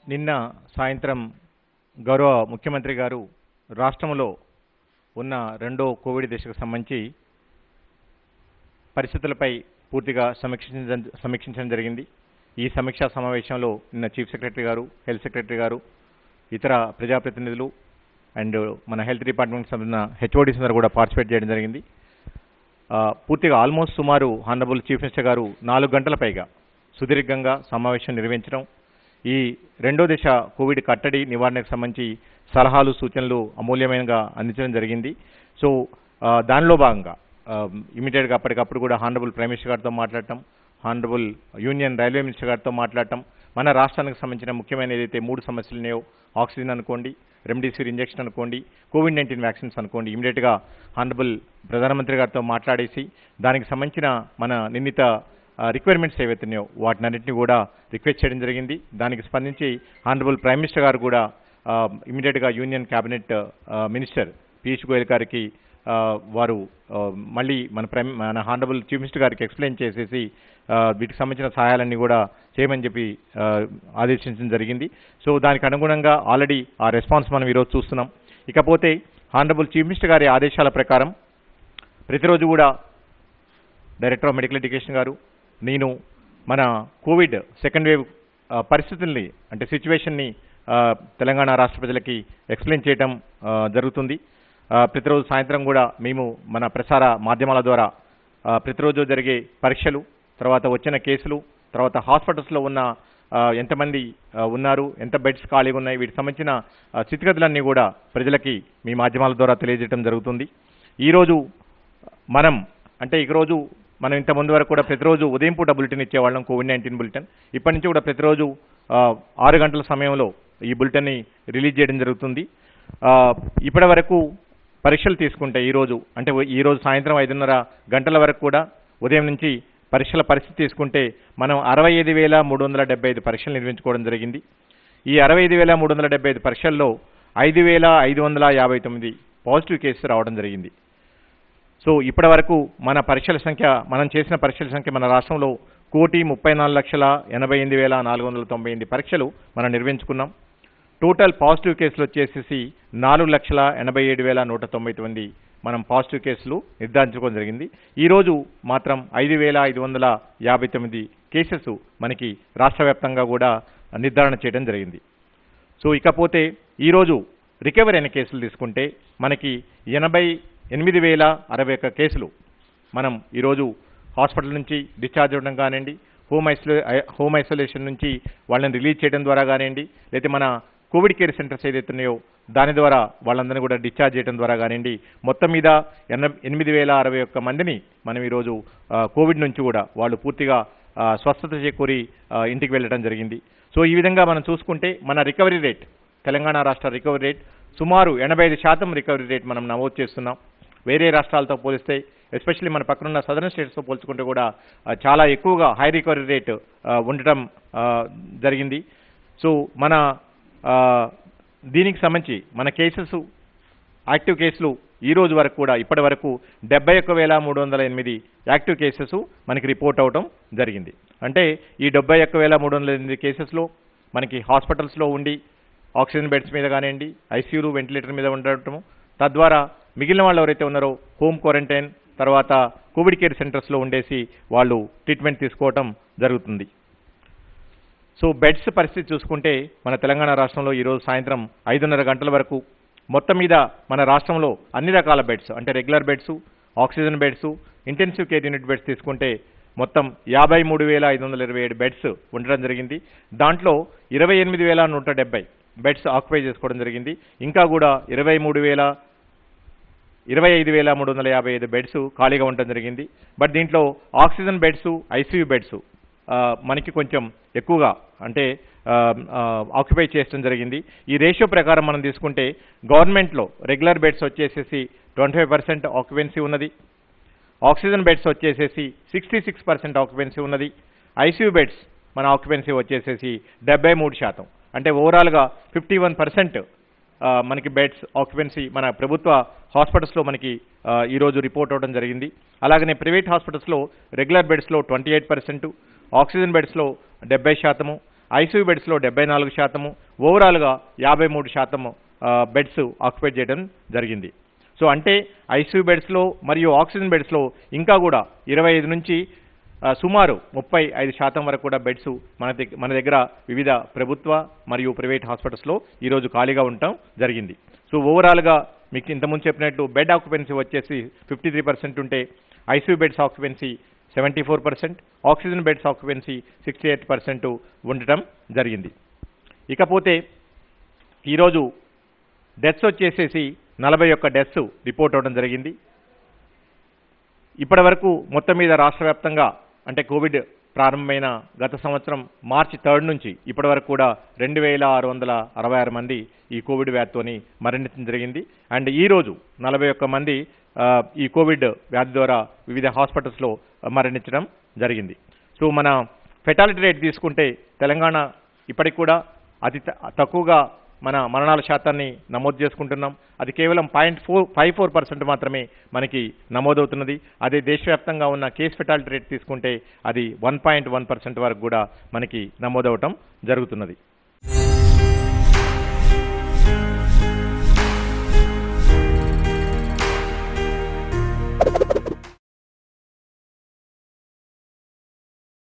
నిన్న సాయంత్రం గౌరవ ముఖ్యమంత్రి గారు రాష్ట్రంలో ఉన్న రెండో కోవిడ్ దశకు సంబంధించి పరిస్థితులపై పూర్తిగా సమీక్షించడం సమీక్షించడం జరిగింది ఈ సమీక్షా సమావేశంలో నిన్న చీఫ్ సెక్రటరీ గారు హెల్త్ సెక్రటరీ గారు ఇతర ప్రజాప్రతినిధులు అండ్ మన హెల్త్ డిపార్ట్మెంట్ సంబంధించిన హెచ్ఓడీస్ అందరూ కూడా పార్టిసిపేట్ చేయడం జరిగింది ఆ, పూర్తిగా ఆల్మోస్ట్ సుమారు హానరబుల్ చీఫ్ మినిస్టర్ గారు నాలుగు గంటల పైగా సుదీర్ఘంగా సమావేశం నిర్వహించడం ఈ రెండో దశ కోవిడ్ కట్టడి నివారణకు సంబంధించి సలహాలు సూచనలు అమూల్యమైనగా అందించడం జరిగింది సో ఆ, దానిలో భాగంగా ఇమీడియట్గా అప్పటికప్పుడు కూడా హానరబుల్ ప్రైమ్ మినిస్టర్ గారితో మాట్లాడటం హానరబుల్ యూనియన్ రైల్వే మినిస్టర్ గారితో మాట్లాడటం మన రాష్ట్రానికి సంబంధించిన ముఖ్యమైన ఏదైతే మూడు సమస్యలు ఉన్నాయో ఆక్సిజన్ అనుకోండి రెమ్డెసివిర్ ఇంజెక్షన్ అనుకోండి కోవిడ్ నైన్టీన్ వ్యాక్సిన్స్ అనుకోండి ఇమీడియట్గా హానరబుల్ ప్రధానమంత్రి గారితో మాట్లాడేసి దానికి సంబంధించిన మన నిర్ణీత రిక్వైర్మెంట్స్ ఏవైతే ఉన్నాయో వాటినన్నింటినీ కూడా రిక్వెస్ట్ చేయడం జరిగింది దానికి స్పందించి హానరబుల్ ప్రైమ్ మినిస్టర్ గారు కూడా ఇమీడియట్గా union cabinet minister Piyush Goyal గారికి ఆ, వారు ఆ, మళ్ళీ మన ప్రైమ్ మన హానరబుల్ చీఫ్ మినిస్టర్ గారికి ఎక్స్ప్లెయిన్ చేసేసి ఆ, వీటికి సంబంధించిన సహాయాలన్నీ కూడా చేయమని చెప్పి ఆ, ఆదేశించడం జరిగింది సో దానికి అనుగుణంగా ఆల్రెడీ ఆ రెస్పాన్స్ మనం ఈరోజు చూస్తున్నాం ఇకపోతే హానరబుల్ చీఫ్ మినిస్టర్ గారి ఆదేశాల ప్రకారం ప్రతిరోజు కూడా డైరెక్టర్ ఆఫ్ మెడికల్ ఎడ్యుకేషన్ గారు నేను మన కోవిడ్ సెకండ్ వేవ్ ఆ, పరిస్థితుల్ని అంటే సిచ్యువేషన్ని తెలంగాణ రాష్ట్ర ప్రజలకి ఎక్స్ప్లెయిన్ చేయడం ఆ, జరుగుతుంది ఆ, ప్రతిరోజు సాయంత్రం కూడా మేము మన ప్రసార మాధ్యమాల ద్వారా ఆ, ప్రతిరోజు జరిగే పరీక్షలు తర్వాత వచ్చిన కేసులు తర్వాత హాస్పిటల్స్లో ఉన్న ఆ, ఎంతమంది ఆ, ఉన్నారు ఎంత బెడ్స్ ఖాళీగా ఉన్నాయి వీటికి సంబంధించిన ఆ, స్థితిగతులన్నీ కూడా ప్రజలకి మీ మాధ్యమాల ద్వారా తెలియజేయడం జరుగుతుంది ఈరోజు మనం అంటే ఈ రోజు మనం ఇంత ముందు వరకు కూడా ప్రతిరోజు ఉదయం పూట బులెటిన్ ఇచ్చేవాళ్ళం కోవిడ్ నైన్టీన్ బులెటిన్ ఇప్పటి నుంచి కూడా ప్రతిరోజు ఆ, ఆరు గంటల సమయంలో ఈ బులెటిన్ని రిలీజ్ చేయడం జరుగుతుంది ఆ, ఇప్పటి వరకు పరీక్షలు తీసుకుంటే ఈ రోజు అంటే ఈ రోజు సాయంత్రం ఐదున్నర గంటల వరకు కూడా ఉదయం నుంచి పరీక్షల పరిస్థితి తీసుకుంటే మనం అరవై ఐదు వేల మూడు వందల డెబ్బై ఐదు పరీక్షలు నిర్వహించుకోవడం జరిగింది ఈ అరవై ఐదు వేల మూడు వందల డెబ్బై ఐదు పరీక్షల్లో ఐదు వేల ఐదు వందల యాభై తొమ్మిది పాజిటివ్ కేసులు రావడం జరిగింది సో ఇప్పటి వరకు మన పరీక్షల సంఖ్య మనం చేసిన పరీక్షల సంఖ్య మన రాష్ట్రంలో కోటి ముప్పై నాలుగు లక్షల ఎనభై ఎనిమిది వేల నాలుగు వందల తొంభై ఎనిమిది పరీక్షలు మనం నిర్వహించుకున్నాం టోటల్ పాజిటివ్ కేసులు వచ్చేసేసి నాలుగు లక్షల ఎనభై ఏడు వేల నూట తొంభై తొమ్మిది మనం పాజిటివ్ కేసులు నిర్ధారించుకోవడం జరిగింది ఈరోజు మాత్రం ఐదు వేల ఐదు వందల యాభై తొమ్మిది కేసెస్ మనకి రాష్ట్ర వ్యాప్తంగా కూడా నిర్ధారణ చేయడం జరిగింది సో ఇకపోతే ఈరోజు రికవరీ అయిన కేసులు తీసుకుంటే మనకి ఎనభై ఎనిమిది వేల అరవై ఒక్క కేసులు మనం ఈరోజు హాస్పిటల్ నుంచి డిశ్చార్జ్ అవ్వడం కానివ్వండి హోమ్ ఐసోలే హోమ్ ఐసోలేషన్ నుంచి వాళ్ళని రిలీజ్ చేయడం ద్వారా కానివ్వండి లేకపోతే మన కోవిడ్ కేర్ సెంటర్స్ ఏదైతే ఉన్నాయో దాని ద్వారా వాళ్ళందరినీ కూడా డిశ్చార్జ్ చేయడం ద్వారా కానివ్వండి మొత్తం మీద ఎన ఎనిమిది వేల అరవై ఒక్క మందిని మనం ఈరోజు ఆ, కోవిడ్ నుంచి కూడా వాళ్ళు పూర్తిగా ఆ, స్వస్థత చేకూరి ఆ, ఇంటికి వెళ్ళడం జరిగింది సో ఈ విధంగా మనం చూసుకుంటే మన రికవరీ రేట్ తెలంగాణ రాష్ట్ర రికవరీ రేట్ సుమారు ఎనభై ఐదు శాతం రికవరీ రేట్ మనం నమోదు చేస్తున్నాం వేరే రాష్ట్రాలతో పోలిస్తే ఎస్పెషల్లీ మన పక్కనున్న సదరన్ స్టేట్స్తో పోల్చుకుంటే కూడా ఆ, చాలా ఎక్కువగా హై రికవరీ రేట్ ఆ, ఉండటం ఆ, జరిగింది సో మన ఆ, దీనికి సంబంధించి మన కేసెస్ యాక్టివ్ కేసులు ఈ రోజు వరకు కూడా ఇప్పటి వరకు డెబ్బై ఒక్క వేల మూడు వందల ఎనిమిది యాక్టివ్ కేసెస్ మనకి రిపోర్ట్ అవటం జరిగింది అంటే ఈ డెబ్బై ఒక్క వేల మూడు వందల ఎనిమిది కేసెస్లో మనకి హాస్పిటల్స్లో ఉండి ఆక్సిజన్ బెడ్స్ మీద కానివ్వండి ఐసీయూలు వెంటిలేటర్ మీద ఉండటము తద్వారా మిగిలిన వాళ్ళు ఎవరైతే ఉన్నారో హోమ్ క్వారంటైన్ తర్వాత కోవిడ్ కేర్ సెంటర్స్లో ఉండేసి వాళ్ళు ట్రీట్మెంట్ తీసుకోవటం జరుగుతుంది సో బెడ్స్ పరిస్థితి చూసుకుంటే మన తెలంగాణ రాష్ట్రంలో ఈరోజు సాయంత్రం ఐదున్నర గంటల వరకు మొత్తం మీద మన రాష్ట్రంలో అన్ని రకాల బెడ్స్ అంటే regular beds oxygen beds intensive care unit beds తీసుకుంటే మొత్తం యాభై మూడు వేల ఐదు వందల ఇరవై ఏడు బెడ్స్ ఉండడం జరిగింది దాంట్లో ఇరవై ఎనిమిది వేల నూట డెబ్బై బెడ్స్ ఆక్యుపై చేసుకోవడం జరిగింది ఇంకా కూడా ఇరవై మూడు వేల ఇరవై ఐదు వేల మూడు వందల యాభై ఐదు బెడ్స్ ఖాళీగా ఉండడం జరిగింది బట్ దీంట్లో ఆక్సిజన్ బెడ్స్ ఐసీయూ బెడ్స్ మనకి కొంచెం ఎక్కువగా అంటే ఆక్యుపై చేయడం జరిగింది ఈ రేషియో ప్రకారం మనం తీసుకుంటే గవర్నమెంట్లో రెగ్యులర్ బెడ్స్ వచ్చేసేసి ట్వంటీ ఫైవ్ పర్సెంట్ ఆక్యుపెన్సీ ఉన్నది ఆక్సిజన్ బెడ్స్ వచ్చేసేసి సిక్స్టీ సిక్స్ పర్సెంట్ ఆక్యుపెన్సీ ఉన్నది ఐసీయూ బెడ్స్ మన ఆక్యుపెన్సీ వచ్చేసేసి డెబ్బై మూడు శాతం అంటే ఓవరాల్గా ఫిఫ్టీ వన్ పర్సెంట్ మనకి బెడ్స్ ఆక్యుపెన్సీ మన ప్రభుత్వ హాస్పిటల్స్లో మనకి ఆ, ఈరోజు రిపోర్ట్ అవ్వడం జరిగింది అలాగనే ప్రైవేట్ హాస్పిటల్స్లో రెగ్యులర్ బెడ్స్లో ట్వంటీ ఎయిట్ పర్సెంట్ ఆక్సిజన్ బెడ్స్లో డెబ్బై శాతము ఐసీయూ బెడ్స్లో డెబ్బై నాలుగు శాతము ఓవరాల్గా యాభై మూడు శాతము ఆ, బెడ్స్ ఆక్యుపై చేయడం జరిగింది సో అంటే ఐసీయూ బెడ్స్లో మరియు ఆక్సిజన్ బెడ్స్లో ఇంకా కూడా ఇరవై ఐదు నుంచి ఆ, సుమారు ముప్పై ఐదు శాతం వరకు కూడా బెడ్స్ మన దగ్గర మన దగ్గర వివిధ ప్రభుత్వ మరియు ప్రైవేట్ హాస్పిటల్స్లో ఈరోజు ఖాళీగా ఉండటం జరిగింది సో ఓవరాల్గా మీకు ఇంతకుముందు చెప్పినట్టు బెడ్ ఆక్యుపెన్సీ వచ్చేసి ఫిఫ్టీ త్రీ పర్సెంట్ ఉంటే ICU beds occupancy seventy four percent oxygen beds occupancy sixty eight percent ఉండటం జరిగింది ఇకపోతే ఈరోజు డెత్స్ వచ్చేసేసి నలభై ఒక్క డెత్స్ రిపోర్ట్ అవ్వడం జరిగింది ఇప్పటి వరకు మొత్తం మీద రాష్ట్ర వ్యాప్తంగా అంటే కోవిడ్ ప్రారంభమైన గత సంవత్సరం మార్చి థర్డ్ నుంచి ఇప్పటి వరకు కూడా రెండు వేల ఆరు వందల అరవై ఆరు మంది ఈ కోవిడ్ వ్యాధితోని మరణించడం జరిగింది అండ్ ఈ రోజు నలభై ఒక్క మంది ఆ, ఈ కోవిడ్ వ్యాధి ద్వారా వివిధ హాస్పిటల్స్లో మరణించడం జరిగింది సో మన ఫెటాలిటీ రేట్ తీసుకుంటే తెలంగాణ ఇప్పటికి కూడా అతి త- తక్కువగా మన మరణాల శాతాన్ని నమోదు చేసుకుంటున్నాం అది కేవలం point four five four percent మాత్రమే మనకి నమోదవుతున్నది అదే దేశవ్యాప్తంగా ఉన్న కేస్ ఫెటాలిటీ రేట్ తీసుకుంటే అది వన్ పాయింట్ వన్ పర్సెంట్ వరకు కూడా మనకి నమోదవటం జరుగుతున్నది